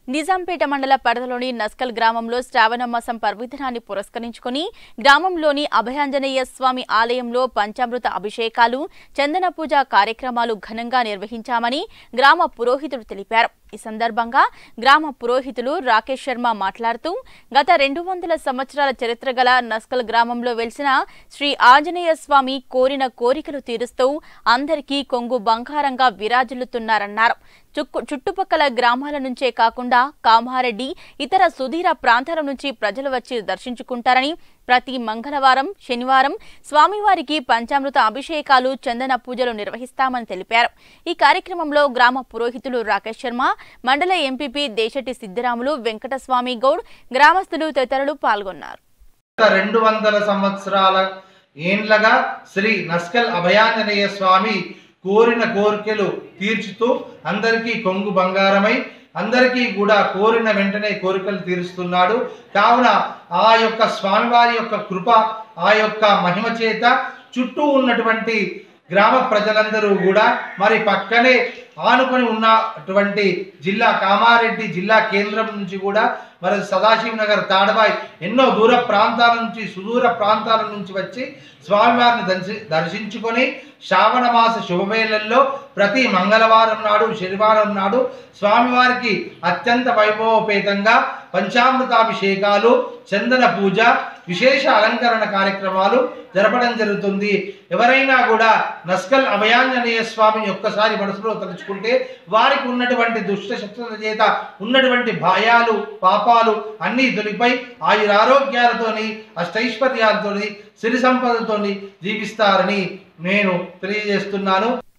నిజాంపేట మండల పరిధిలోని నస్కల్ గ్రామంలో శ్రావణ మాసం పర్వదినాన్ని పురస్కరించుకుని గ్రామంలోని అభయాంజనేయ స్వామి ఆలయంలో పంచామృత అభిషేకాలు చందన పూజ కార్యక్రమాలు ఘనంగా నిర్వహించామని గ్రామ పురోహితుడు తెలిపారు ఈ సందర్భంగా గ్రామ పురోహితులు రాకేష్ శర్మ మాట్లాడుతూ గత రెండు వందల సంవత్సరాల చరిత్ర గల నస్కల్ గ్రామంలో వెలిసిన శ్రీ ఆంజనేయ స్వామి కోరిన కోరికలు తీరుస్తూ అందరికీ కొంగు బంగారంగా విరాజిల్లుతున్నారన్నారు చుక్కు చుట్టుపక్కల గ్రామాల నుంచే కాకుండా కామారెడ్డి ఇతర సుదీర ప్రాంతాల నుంచి ప్రజలు వచ్చి దర్శించుకుంటారని ప్రతి మంగళవారం శనివారం స్వామివారికి పంచామృత అభిషేకాలు చందన పూజలు నిర్వహిస్తామని తెలిపారు ఈ కార్యక్రమంలో గ్రామ పురోహితులు రాకేష్ శర్మ మండల ఎంపీపీ దేశటి సిద్దిరాములు వెంకటస్వామి గౌడ్ గ్రామస్తులు తదితరులు పాల్గొన్నారు గత రెండు వందల సంవత్సరాల ఏండ్లగా శ్రీ నస్కల్ అభయాంజనేయ స్వామి కోరిన కోరికలు తీర్చుతూ అందరికీ కొంగు బంగారమై అందరికీ కూడా కోరిన వెంటనే కోరికలు తీరుస్తున్నాడు కావున ఆ యొక్క స్వామివారి యొక్క కృప ఆ యొక్క మహిమ చేత చుట్టూ ఉన్నటువంటి గ్రామ ప్రజలందరూ కూడా మరి పక్కనే ఆనుకొని ఉన్నటువంటి జిల్లా కామారెడ్డి జిల్లా కేంద్రం నుంచి కూడా మరి సదాశివ నగర్ తాడబాయ్ ఎన్నో దూర ప్రాంతాల నుంచి సుదూర ప్రాంతాల నుంచి వచ్చి స్వామివారిని దర్శి దర్శించుకొని శ్రావణ మాస శుభవేళల్లో ప్రతి మంగళవారం నాడు శనివారం నాడు స్వామివారికి అత్యంత వైభవోపేతంగా పంచామృతాభిషేకాలు చందన పూజ విశేష అలంకరణ కార్యక్రమాలు జరపడం జరుగుతుంది ఎవరైనా కూడా నస్కల్ అభయాంజనేయ స్వామిని ఒక్కసారి మనసులో తలుచుకుంటే వారికి ఉన్నటువంటి దుష్ట శక్తుల చేత ఉన్నటువంటి భయాలు పాపాలు అన్నీ తొలిపై ఆయురారోగ్యాలతోని అష్టైశ్వర్యాలతోని సిరి సంపదతోని జీవిస్తారని నేను తెలియజేస్తున్నాను